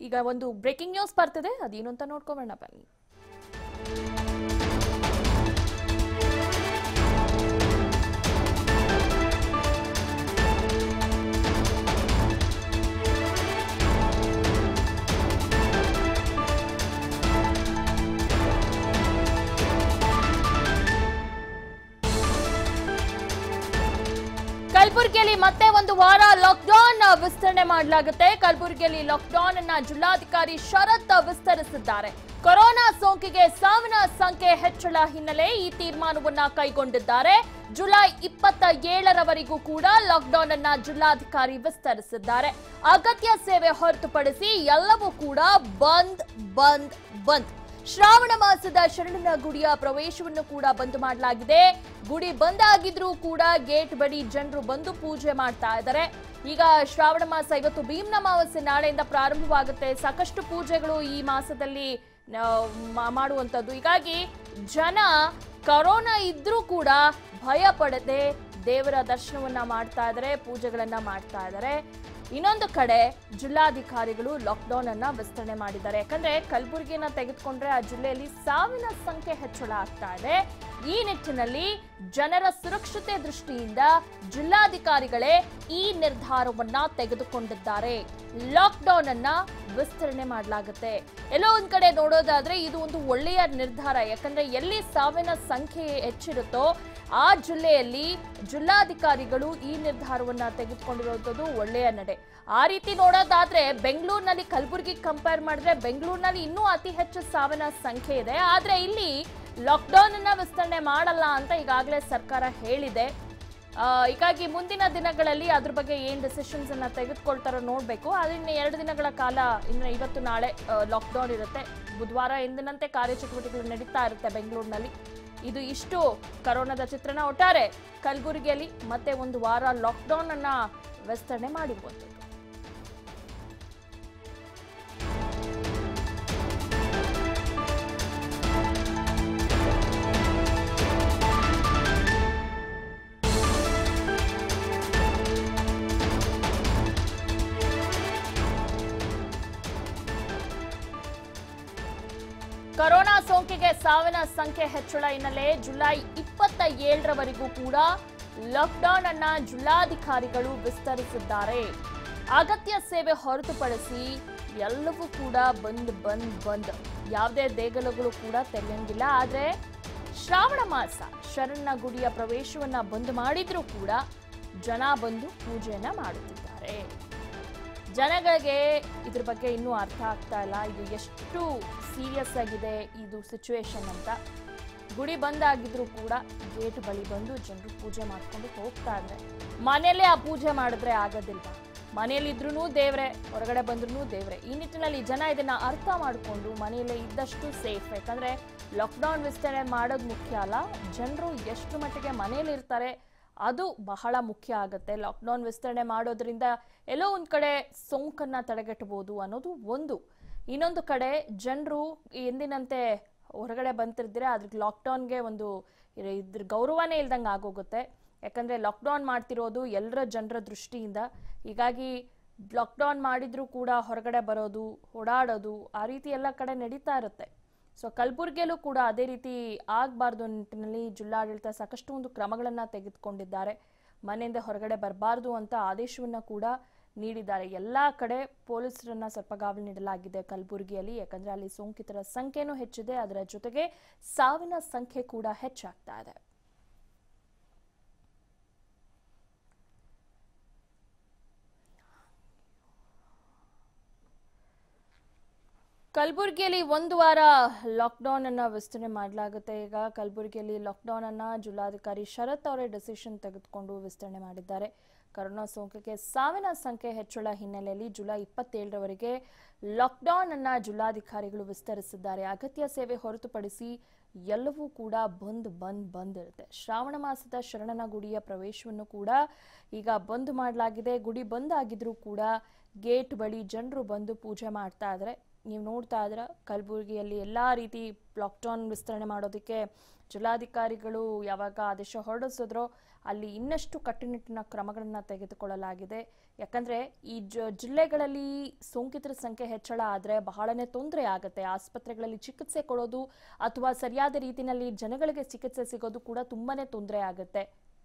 ಈಗ ಒಂದು breaking news ಬರ್ತಿದೆ ಅದೇನು ಅಂತ ನೋಡ್ಕೊಂಬರೋಣ ಬನ್ನಿ ಕಲಬುರಗಿಯಲ್ಲಿ ಮತ್ತೆ ಒಂದು ವಾರ ಲಾಕ್ಡೌನ್ ವಿಸ್ತರಣೆ ಮಾಡಲಾಗುತ್ತೆ ಕಲಬುರಗಿಯಲ್ಲಿ ಲಾಕ್ಡೌನ್ ಅನ್ನ ಜಿಲ್ಲಾಧಿಕಾರಿ ಶರತ್ ವಿಸ್ತರಿಸಿದ್ದಾರೆ ಕೊರೋನಾ ಸೋಂಕಿಗೆ ಸಾವಿನ ಸಂಖ್ಯೆ ಹೆಚ್ಚಳ ಹಿನ್ನೆಲೆ ಈ ತೀರ್ಮಾನವನ್ನ ಕೈಗೊಂಡಿದ್ದಾರೆ ಜುಲೈ ಇಪ್ಪತ್ತ ಏಳರವರೆಗೂ ಕೂಡ ಲಾಕ್ಡೌನ್ ಅನ್ನ ಜಿಲ್ಲಾಧಿಕಾರಿ ವಿಸ್ತರಿಸಿದ್ದಾರೆ ಅಗತ್ಯ ಸೇವೆ ಹೊರತುಪಡಿಸಿ ಎಲ್ಲವೂ ಕೂಡ ಬಂದ್ ಬಂದ್ ಬಂದ್ ಶ್ರಾವಣ ಮಾಸದ ಶರಣನ ಗುಡಿಯ ಪ್ರವೇಶವನ್ನು ಕೂಡ ಬಂದ್ ಮಾಡಲಾಗಿದೆ ಗುಡಿ ಬಂದ್ ಆಗಿದ್ರೂ ಕೂಡ ಗೇಟ್ ಬಳಿ ಜನರು ಬಂದು ಪೂಜೆ ಮಾಡ್ತಾ ಇದ್ದಾರೆ ಈಗ ಶ್ರಾವಣ ಮಾಸ ಇವತ್ತು ಭೀಮ್ನ ಅಮಾವಾಸ್ಯೆ ನಾಳೆಯಿಂದ ಪ್ರಾರಂಭವಾಗುತ್ತೆ ಸಾಕಷ್ಟು ಪೂಜೆಗಳು ಈ ಮಾಸದಲ್ಲಿ ಆ, ಮಾ- ಮಾಡುವಂಥದ್ದು ಹೀಗಾಗಿ ಜನ ಕರೋನಾ ಇದ್ರೂ ಕೂಡ ಭಯ ಪಡದೆ ದೇವರ ದರ್ಶನವನ್ನ ಮಾಡ್ತಾ ಇದ್ದಾರೆ ಪೂಜೆಗಳನ್ನ ಮಾಡ್ತಾ ಇದ್ದಾರೆ ಇನ್ನೊಂದು ಕಡೆ ಜಿಲ್ಲಾಧಿಕಾರಿಗಳು ಲಾಕ್ಡೌನ್ ಅನ್ನ ವಿಸ್ತರಣೆ ಮಾಡಿದ್ದಾರೆ ಯಾಕಂದ್ರೆ ಕಲಬುರಗಿಯನ್ನ ತೆಗೆದುಕೊಂಡ್ರೆ ಆ ಜಿಲ್ಲೆಯಲ್ಲಿ ಸಾವಿನ ಸಂಖ್ಯೆ ಹೆಚ್ಚಳ ಆಗ್ತಾ ಇದೆ ಈ ನಿಟ್ಟಿನಲ್ಲಿ ಜನರ ಸುರಕ್ಷತೆ ದೃಷ್ಟಿಯಿಂದ ಜಿಲ್ಲಾಧಿಕಾರಿಗಳೇ ಈ ನಿರ್ಧಾರವನ್ನ ತೆಗೆದುಕೊಂಡಿದ್ದಾರೆ ಲಾಕ್ಡೌನ್ ಅನ್ನ ವಿಸ್ತರಣೆ ಮಾಡಲಾಗುತ್ತೆ ಎಲ್ಲೋ ಒಂದ್ ಕಡೆ ನೋಡೋದಾದ್ರೆ ಇದು ಒಂದು ಒಳ್ಳೆಯ ನಿರ್ಧಾರ ಯಾಕಂದ್ರೆ ಎಲ್ಲಿ ಸಾವಿನ ಸಂಖ್ಯೆ ಹೆಚ್ಚಿರುತ್ತೋ ಆ ಜಿಲ್ಲೆಯಲ್ಲಿ ಜಿಲ್ಲಾಧಿಕಾರಿಗಳು ಈ ನಿರ್ಧಾರವನ್ನ ತೆಗೆದುಕೊಂಡಿರುವಂಥದ್ದು ಒಳ್ಳೆಯ ನಡೆ ಆ ರೀತಿ ನೋಡೋದಾದ್ರೆ ಬೆಂಗಳೂರಿನಲ್ಲಿ ಕಲಬುರಗಿ ಕಂಪೇರ್ ಮಾಡಿದ್ರೆ ಬೆಂಗಳೂರಿನಲ್ಲಿ ಇನ್ನೂ ಅತಿ ಹೆಚ್ಚು ಸಾವಿನ ಸಂಖ್ಯೆ ಇದೆ ಆದ್ರೆ ಇಲ್ಲಿ ಲಾಕ್ಡೌನ್ ಅನ್ನ ವಿಸ್ತರಣೆ ಮಾಡಲ್ಲ ಅಂತ ಈಗಾಗಲೇ ಸರ್ಕಾರ ಹೇಳಿದೆ ಆ, ಹೀಗಾಗಿ ಮುಂದಿನ ದಿನಗಳಲ್ಲಿ ಅದ್ರ ಬಗ್ಗೆ ಏನ್ ಡಿಸಿಷನ್ಸ್ ಅನ್ನ ತೆಗೆದುಕೊಳ್ತಾರೋ ನೋಡ್ಬೇಕು ಅದನ್ನ ಎರಡು ದಿನಗಳ ಕಾಲ ಇನ್ನು ಇವತ್ತು ನಾಳೆ ಲಾಕ್ಡೌನ್ ಇರುತ್ತೆ ಬುಧವಾರ ಎಂದಿನಂತೆ ಕಾರ್ಯಚಟುವಟಿಕೆಗಳು ನಡೀತಾ ಇರುತ್ತೆ ಬೆಂಗಳೂರಿನಲ್ಲಿ ಇದು ಇಷ್ಟು ಕರೋನಾದ ಚಿತ್ರಣ ಒಟ್ಟಾರೆ ಕಲಬುರಗಿಯಲ್ಲಿ ಮತ್ತೆ ಒಂದು ವಾರ ಲಾಕ್ಡೌನ್ ಅನ್ನ ವಿಸ್ತರಣೆ ಮಾಡಿರುವಂಥದ್ದು ಕೊರೋನಾ ಸೋಂಕಿಗೆ ಸಾವಿನ ಸಂಖ್ಯೆ ಹೆಚ್ಚಳ ಹಿನ್ನೆಲೆ ಜುಲೈ ಇಪ್ಪತ್ತ ಏಳರವರೆಗೂ ಕೂಡ ಲಾಕ್ಡೌನ್ ಅನ್ನ ಜಿಲ್ಲಾಧಿಕಾರಿಗಳು ವಿಸ್ತರಿಸಿದ್ದಾರೆ ಅಗತ್ಯ ಸೇವೆ ಹೊರತುಪಡಿಸಿ ಎಲ್ಲವೂ ಕೂಡ ಬಂದ್ ಬಂದ್ ಬಂದ್ ಯಾವುದೇ ದೇಗುಲಗಳು ಕೂಡ ತೆರೆಯಂಗಿಲ್ಲ ಆದ್ರೆ ಶ್ರಾವಣ ಮಾಸ ಶರಣ ಗುಡಿಯ ಪ್ರವೇಶವನ್ನ ಬಂದ್ ಮಾಡಿದ್ರೂ ಕೂಡ ಜನ ಬಂದು ಪೂಜೆಯನ್ನ ಮಾಡುತ್ತಿದ್ದಾರೆ ಜನಗಳಿಗೆ ಇದ್ರ ಬಗ್ಗೆ ಇನ್ನೂ ಅರ್ಥ ಆಗ್ತಾ ಇಲ್ಲ ಇದು ಎಷ್ಟು ಸೀರಿಯಸ್ ಆಗಿದೆ ಇದು ಸಿಚುವೇಶನ್ ಅಂತ ಗುಡಿ ಬಂದಾಗಿದ್ರು ಕೂಡ ಗೇಟ್ ಬಳಿ ಬಂದು ಜನರು ಪೂಜೆ ಮಾಡ್ಕೊಂಡು ಹೋಗ್ತಾ ಇದ್ರೆ ಮನೆಯಲ್ಲೇ ಆ ಪೂಜೆ ಮಾಡಿದ್ರೆ ಆಗೋದಿಲ್ವಾ ಮನೆಯಲ್ಲಿದ್ರೂ ದೇವ್ರೆ ಹೊರಗಡೆ ಬಂದ್ರೂ ದೇವ್ರೆ ಈ ನಿಟ್ಟಿನಲ್ಲಿ ಜನ ಇದನ್ನ ಅರ್ಥ ಮಾಡಿಕೊಂಡು ಮನೆಯಲ್ಲೇ ಇದ್ದಷ್ಟು ಸೇಫ್ ಯಾಕಂದ್ರೆ ಲಾಕ್ಡೌನ್ ವಿಸ್ತರಣೆ ಮಾಡೋದು ಮುಖ್ಯ ಅಲ್ಲ ಜನರು ಎಷ್ಟು ಮಟ್ಟಿಗೆ ಮನೇಲಿ ಇರ್ತಾರೆ ಅದು ಬಹಳ ಮುಖ್ಯ ಆಗುತ್ತೆ ಲಾಕ್ಡೌನ್ ವಿಸ್ತರಣೆ ಮಾಡೋದ್ರಿಂದ ಎಲ್ಲೋ ಒಂದ್ ಕಡೆ ಸೋಂಕನ್ನ ತಡೆಗಟ್ಟಬಹುದು ಅನ್ನೋದು ಒಂದು ಇನ್ನೊಂದು ಕಡೆ ಜನರು ಎಂದಿನಂತೆ ಹೊರಗಡೆ ಬಂತಿರ್ದಿರ ಅದ್ರ ಲಾಕ್ಡೌನ್ಗೆ ಒಂದು ಇದ್ರ- ಇದ್ರ ಗೌರವನೇ ಇಲ್ದಂಗೆ ಆಗೋಗುತ್ತೆ ಯಾಕಂದ್ರೆ ಲಾಕ್ಡೌನ್ ಮಾಡ್ತಿರೋದು ಎಲ್ಲರ ಜನರ ದೃಷ್ಟಿಯಿಂದ ಹೀಗಾಗಿ ಲಾಕ್ಡೌನ್ ಮಾಡಿದ್ರೂ ಕೂಡ ಹೊರಗಡೆ ಬರೋದು ಓಡಾಡೋದು ಆ ರೀತಿ ಎಲ್ಲ ಕಡೆ ನಡೀತಾ ಇರುತ್ತೆ ಸೊ ಕಲಬುರಗಿಯಲ್ಲೂ ಕೂಡ ಅದೇ ರೀತಿ ಆಗಬಾರ್ದು ನಿಟ್ಟಿನಲ್ಲಿ ಜಿಲ್ಲಾಡಳಿತ ಸಾಕಷ್ಟು ಒಂದು ಕ್ರಮಗಳನ್ನು ತೆಗೆದುಕೊಂಡಿದ್ದಾರೆ ಮನೆಯಿಂದ ಹೊರಗಡೆ ಬರಬಾರ್ದು ಅಂತ ಆದೇಶವನ್ನ ಕೂಡ ನೀಡಿದ್ದಾರೆ ಎಲ್ಲ ಕಡೆ ಪೊಲೀಸರನ್ನ ಸ್ವಲ್ಪ ಗಾವಲು ನೀಡಲಾಗಿದೆ ಕಲಬುರಗಿಯಲ್ಲಿ ಯಾಕಂದ್ರೆ ಅಲ್ಲಿ ಸೋಂಕಿತರ ಸಂಖ್ಯೆನೂ ಹೆಚ್ಚಿದೆ ಅದರ ಜೊತೆಗೆ ಸಾವಿನ ಸಂಖ್ಯೆ ಕೂಡ ಹೆಚ್ಚಾಗ್ತಾ ಇದೆ ಕಲಬುರಗಿಯಲ್ಲಿ ಒಂದು ವಾರ ಲಾಕ್ಡೌನ್ ಅನ್ನ ವಿಸ್ತರಣೆ ಮಾಡಲಾಗುತ್ತೆ ಈಗ ಕಲಬುರಗಿಯಲ್ಲಿ ಲಾಕ್ಡೌನ್ ಅನ್ನ ಜಿಲ್ಲಾಧಿಕಾರಿ ಶರತ್ ಅವರೇ ಡಿಸಿಷನ್ ತೆಗೆದುಕೊಂಡು ವಿಸ್ತರಣೆ ಮಾಡಿದ್ದಾರೆ ಕರೋನಾ ಸೋಂಕಿಗೆ ಸಾವಿನ ಸಂಖ್ಯೆ ಹೆಚ್ಚಳ ಹಿನ್ನೆಲೆಯಲ್ಲಿ ಜುಲೈ ಇಪ್ಪತ್ತೇಳರವರೆಗೆ ಲಾಕ್ಡೌನ್ ಅನ್ನ ಜಿಲ್ಲಾಧಿಕಾರಿಗಳು ವಿಸ್ತರಿಸಿದ್ದಾರೆ ಅಗತ್ಯ ಸೇವೆ ಹೊರತುಪಡಿಸಿ ಎಲ್ಲವೂ ಕೂಡ ಬಂದ್ ಬಂದ್ ಬಂದ್ ಇರುತ್ತೆ ಶ್ರಾವಣ ಮಾಸದ ಶರಣನ ಗುಡಿಯ ಪ್ರವೇಶವನ್ನು ಕೂಡ ಈಗ ಬಂದ್ ಮಾಡಲಾಗಿದೆ ಗುಡಿ ಬಂದ್ ಆಗಿದ್ರೂ ಕೂಡ ಗೇಟ್ ಬಳಿ ಜನರು ಬಂದು ಪೂಜೆ ಮಾಡ್ತಾ ಇದ್ದಾರೆ ನೀವು ನೋಡ್ತಾ ಇದ್ರ ಕಲಬುರಗಿಯಲ್ಲಿ ಎಲ್ಲ ರೀತಿ ಲಾಕ್ಡೌನ್ ವಿಸ್ತರಣೆ ಮಾಡೋದಕ್ಕೆ ಜಿಲ್ಲಾಧಿಕಾರಿಗಳು ಯಾವಾಗ ಆದೇಶ ಹೊರಡಿಸಿದ್ರೋ ಅಲ್ಲಿ ಇನ್ನಷ್ಟು ಕಟ್ಟುನಿಟ್ಟಿನ ಕ್ರಮಗಳನ್ನು ತೆಗೆದುಕೊಳ್ಳಲಾಗಿದೆ ಯಾಕಂದ್ರೆ ಈ ಜ- ಜಿಲ್ಲೆಗಳಲ್ಲಿ ಸೋಂಕಿತರ ಸಂಖ್ಯೆ ಹೆಚ್ಚಳ ಆದ್ರೆ ಬಹಳನೇ ತೊಂದರೆ ಆಗುತ್ತೆ ಆಸ್ಪತ್ರೆಗಳಲ್ಲಿ ಚಿಕಿತ್ಸೆ ಕೊಡೋದು ಅಥವಾ ಸರಿಯಾದ ರೀತಿನಲ್ಲಿ ಜನಗಳಿಗೆ ಚಿಕಿತ್ಸೆ ಸಿಗೋದು ಕೂಡ ತುಂಬಾನೇ ತೊಂದರೆ ಆಗುತ್ತೆ